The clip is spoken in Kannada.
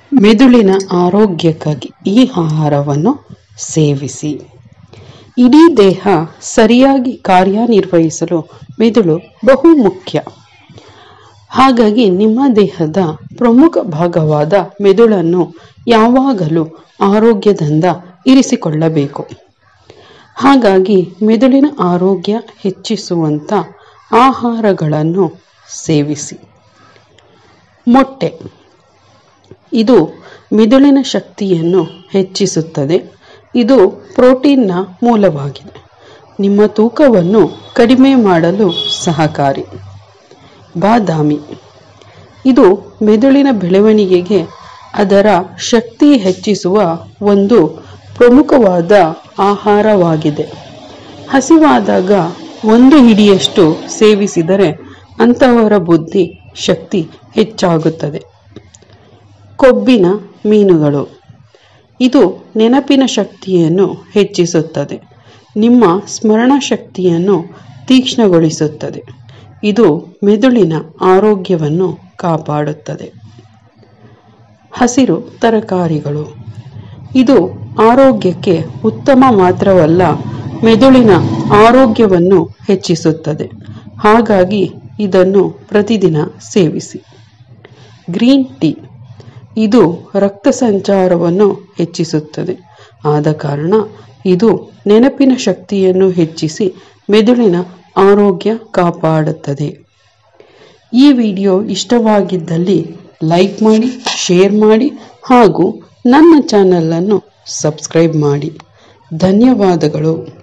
ಮೆದುಳಿನ ಆರೋಗ್ಯಕ್ಕಾಗಿ ಈ ಆಹಾರವನ್ನು ಸೇವಿಸಿ ಇಡೀ ದೇಹ ಸರಿಯಾಗಿ ಕಾರ್ಯನಿರ್ವಹಿಸಲು ಮೆದುಳು ಬಹು ಮುಖ್ಯ ಹಾಗಾಗಿ ನಿಮ್ಮ ದೇಹದ ಪ್ರಮುಖ ಭಾಗವಾದ ಮೆದುಳನ್ನು ಯಾವಾಗಲೂ ಆರೋಗ್ಯದಿಂದ ಇರಿಸಿಕೊಳ್ಳಬೇಕು ಹಾಗಾಗಿ ಮೆದುಳಿನ ಆರೋಗ್ಯ ಹೆಚ್ಚಿಸುವಂಥ ಆಹಾರಗಳನ್ನು ಸೇವಿಸಿ ಮೊಟ್ಟೆ ಇದು ಮೆದುಳಿನ ಶಕ್ತಿಯನ್ನು ಹೆಚ್ಚಿಸುತ್ತದೆ ಇದು ಪ್ರೋಟೀನ್ನ ಮೂಲವಾಗಿದೆ ನಿಮ್ಮ ತೂಕವನ್ನು ಕಡಿಮೆ ಮಾಡಲು ಸಹಕಾರಿ ಬಾದಾಮಿ ಇದು ಮೆದುಳಿನ ಬೆಳವಣಿಗೆಗೆ ಅದರ ಶಕ್ತಿ ಹೆಚ್ಚಿಸುವ ಒಂದು ಪ್ರಮುಖವಾದ ಆಹಾರವಾಗಿದೆ ಹಸಿವಾದಾಗ ಒಂದು ಹಿಡಿಯಷ್ಟು ಸೇವಿಸಿದರೆ ಅಂತವರ ಬುದ್ಧಿ ಶಕ್ತಿ ಹೆಚ್ಚಾಗುತ್ತದೆ ಕೊಬ್ಬಿನ ಮೀನುಗಳು ಇದು ನೆನಪಿನ ಶಕ್ತಿಯನ್ನು ಹೆಚ್ಚಿಸುತ್ತದೆ ನಿಮ್ಮ ಸ್ಮರಣ ಶಕ್ತಿಯನ್ನು ತೀಕ್ಷ್ಣಗೊಳಿಸುತ್ತದೆ ಇದು ಮೆದುಳಿನ ಆರೋಗ್ಯವನ್ನು ಕಾಪಾಡುತ್ತದೆ ಹಸಿರು ತರಕಾರಿಗಳು ಇದು ಆರೋಗ್ಯಕ್ಕೆ ಉತ್ತಮ ಮಾತ್ರವಲ್ಲ ಮೆದುಳಿನ ಆರೋಗ್ಯವನ್ನು ಹೆಚ್ಚಿಸುತ್ತದೆ ಹಾಗಾಗಿ ಇದನ್ನು ಪ್ರತಿದಿನ ಸೇವಿಸಿ ಗ್ರೀನ್ ಟೀ ಇದು ರಕ್ತ ಸಂಚಾರವನ್ನು ಹೆಚ್ಚಿಸುತ್ತದೆ ಆದ ಕಾರಣ ಇದು ನೆನಪಿನ ಶಕ್ತಿಯನ್ನು ಹೆಚ್ಚಿಸಿ ಮೆದುಳಿನ ಆರೋಗ್ಯ ಕಾಪಾಡುತ್ತದೆ ಈ ವಿಡಿಯೋ ಇಷ್ಟವಾಗಿದ್ದಲ್ಲಿ ಲೈಕ್ ಮಾಡಿ ಶೇರ್ ಮಾಡಿ ಹಾಗೂ ನನ್ನ ಚಾನಲನ್ನು ಸಬ್ಸ್ಕ್ರೈಬ್ ಮಾಡಿ ಧನ್ಯವಾದಗಳು